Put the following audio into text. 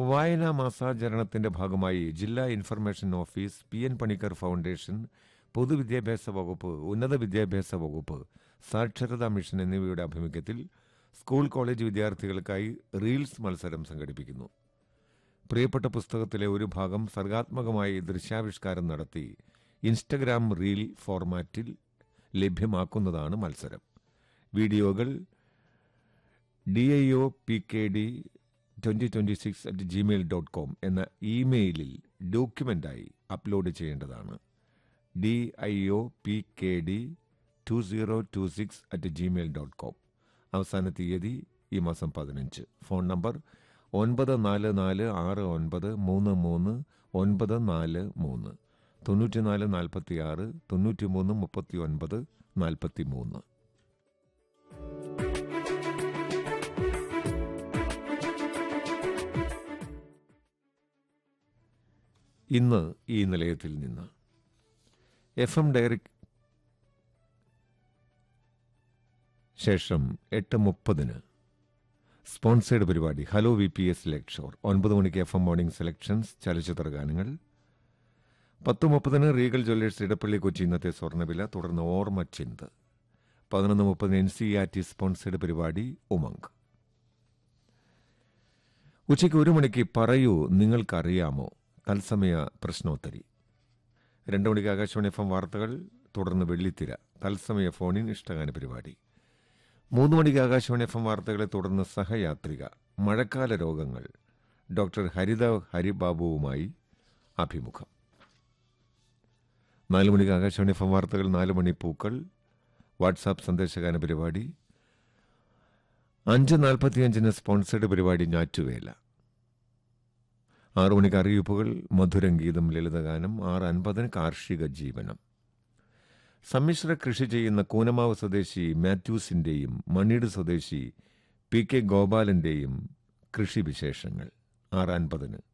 വായനാ മാസാചരണത്തിന്റെ ഭാഗമായി ജില്ലാ information office P N Panicker foundation പൊതുവിദ്യാഭ്യാസ വകുപ്പ് ഉന്നത വിദ്യാഭ്യാസ വകുപ്പ് സാക്ഷരതാ മിഷൻ എന്നിവയുടെ ആഭിമുഖ്യത്തിൽ സ്കൂൾ കോളേജ് വിദ്യാർത്ഥികൾക്കായി റീൽസ് മത്സരം സംഘടിപ്പിക്കുന്നു പ്രിയപ്പെട്ട പുസ്തകത്തിലെ ഒരു ഭാഗം സർഗാത്മകമായി ദൃശ്യാവിഷ്കാരം നടത്തി ഇൻസ്റ്റഗ്രാം റീൽ ഫോർമാറ്റിൽ ലഭ്യമാക്കുന്നതാണ് മത്സരം വീഡിയോകൾ D I O P K D twenty twenty six at Gmail dot com എന്ന ഇമെയിലിൽ ഡോക്യുമെൻ്റായി അപ്ലോഡ് ചെയ്യേണ്ടതാണ് D I O P K D two zero two six at Gmail dot com അവസാന തീയതി ഈ മാസം പതിനഞ്ച് ഫോൺ നമ്പർ ഒൻപത് നാല് നാല് ആറ് ഒൻപത് മൂന്ന് മൂന്ന് ഒൻപത് നാല് മൂന്ന് തൊണ്ണൂറ്റിനാല് നാൽപ്പത്തി ആറ് തൊണ്ണൂറ്റി മൂന്ന് മുപ്പത്തി ഒൻപത് നാൽപ്പത്തി മൂന്ന് ഇന്ന് ഈ നിലയത്തിൽ നിന്ന് എഫ് എം ഡയറി ശേഷം എട്ട് മുപ്പതിന് സ്പോൺസേഡ് പരിപാടി hello V P S lecture ഒൻപത് മണിക്ക് എഫ് എം മോർണിംഗ് സെലക്ഷൻസ് ചലച്ചിത്ര ഗാനങ്ങൾ പത്ത് മുപ്പതിന് റീഗൽ ജ്വല്ലേഴ്സ് ഇടപ്പള്ളി കൊച്ചി ഇന്നത്തെ സ്വർണ്ണവില തുടർന്ന് ഓർമ്മ ചിന്ത് പതിനൊന്ന് മുപ്പതിന് N C R T sponsored പരിപാടി ഉമങ്ക് ഉച്ചയ്ക്ക് ഒരു മണിക്ക് പറയൂ നിങ്ങൾക്കറിയാമോ തത്സമയ പ്രശ്നോത്തരി രണ്ട് മണിക്ക് ആകാശവാണി എഫ് എം വാർത്തകൾ തുടർന്ന് വെള്ളിത്തിര തത്സമയ ഫോണിൻ ഇഷ്ടഗാന പരിപാടി മൂന്ന് മണിക്ക് ആകാശവാണി എഫ് എം വാർത്തകളെ തുടർന്ന് സഹയാത്രിക മഴക്കാല രോഗങ്ങൾ ഡോക്ടർ ഹരിത ഹരിബാബുവുമായി അഭിമുഖം നാല് മണിക്ക് ആകാശവാണി എഫ് എം വാർത്തകൾ നാല് മണി പൂക്കൾ വാട്സാപ്പ് സന്ദേശഗാന പരിപാടി അഞ്ച് നാൽപ്പത്തിയഞ്ചിന് സ്പോൺസേഡ് പരിപാടി ഞാറ്റുവേല ആറു മണിക്ക് അറിയിപ്പുകൾ മധുരം ഗീതം ലളിതഗാനം ആറ് അൻപതിന് കാർഷിക ജീവനം സമ്മിശ്ര കൃഷി ചെയ്യുന്ന കൂനമാവ് സ്വദേശി മാത്യൂസിന്റെയും മണ്ണീട് സ്വദേശി പി കെ ഗോപാലന്റെയും കൃഷി വിശേഷങ്ങൾ ആറ് അൻപതിന്